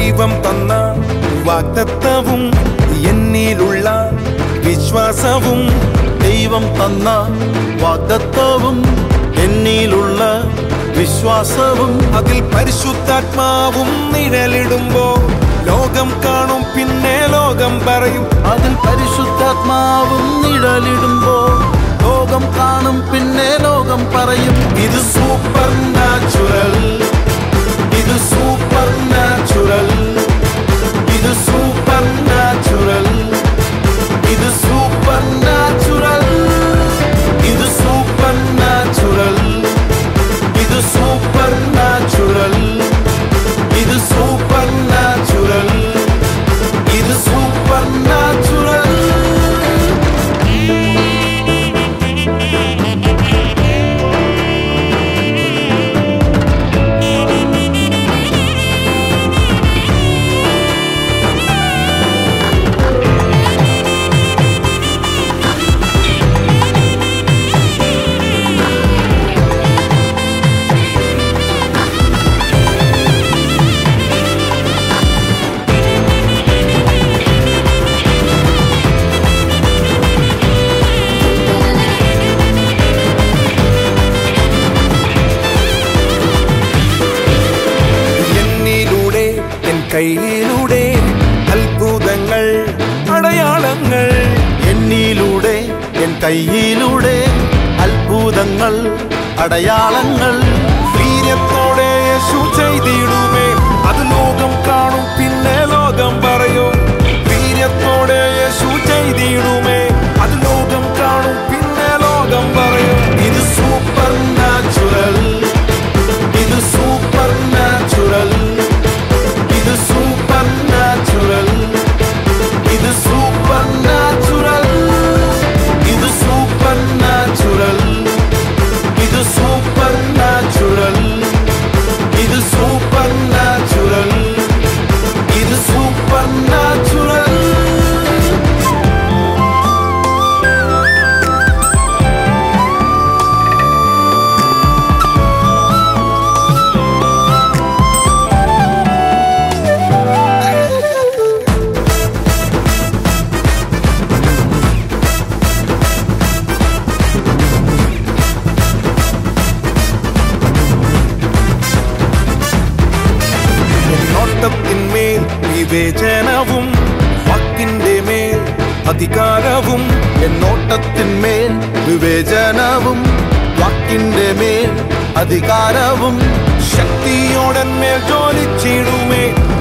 ദൈവം തന്ന വാഗ്ദത്തവും എന്നിലുള്ള വിശ്വാസവും ദൈവം തന്ന വാഗ്ദത്വവും എന്നിലുള്ള വിശ്വാസവും അതിൽ പരിശുദ്ധാത്മാവും നിഴലിടുമ്പോ ലോകം കാണും പിന്നെ ലോകം പറയും അതിൽ പരിശുദ്ധാത്മാവും നിഴലിടുമ്പോ ലോകം കാണും പിന്നെ ലോകം പറയും ഇത് സൂപ്പർ നാച്ചുറൽ ഇത് സൂപ്പർ നാച്ചുറൽ ഇത് സൂപ്പർ നാച്ചുറൽ ഇത് സൂപ്പർ നാച്ചുറൽ ഇത് സൂപ്പർ നാച്ചുറൽ ഇത് സൂപ്പർ നാച്ചുറൽ ഇത് സൂപ്പർ നാച്ചുറൽ ഇത് സൂപ്പർ നാച്ചുറൽ എന്നിലൂടെ എൻ കയ്യിലൂടെ അത്ഭുതങ്ങൾ അടയാളങ്ങൾ എന്നിലൂടെ എൻ കയ്യിലൂടെ അത്ഭുതങ്ങൾ അടയാളങ്ങൾ വീര്യത്തോടെ യേശു ചെയ്തിടുമേ അത് ലോകം കാണും പിന്നെ ലോകം പറയും വീര്യത്തോടെ യേശു ചെയ്തിടുമേ അത് ലോകം കാണും പിന്നെ ലോകം പറയും ഇത് സൂപ്പർ നാച്ചുറൽ ഇത് സൂപ്പർ നാച്ചുറൽ ഇത് സൂപ്പർ നാച്ചുറൽ ഇത് സൂപ്പർ നാച്ചുറൽ ഇത് സൂപ്പർ നാച്ചുറൽ ഇത് സൂപ്പർ നാച്ചുറൽ ഇത് സൂപ്പർ നാച്ചുറൽ ഇത് സൂപ്പർ നാച്ചുറൽ നോട്ടത്തിന്മേൽ വിവേചനവും വാക്കിന്റെ മേൽ അധികാരവും എന്നോട്ടത്തിന്മേൽ വിവേചനവും വാക്കിന്റെ മേൽ അധികാരവും ശക്തിയോടന്മേൽ ജോലിച്ചിടുമേ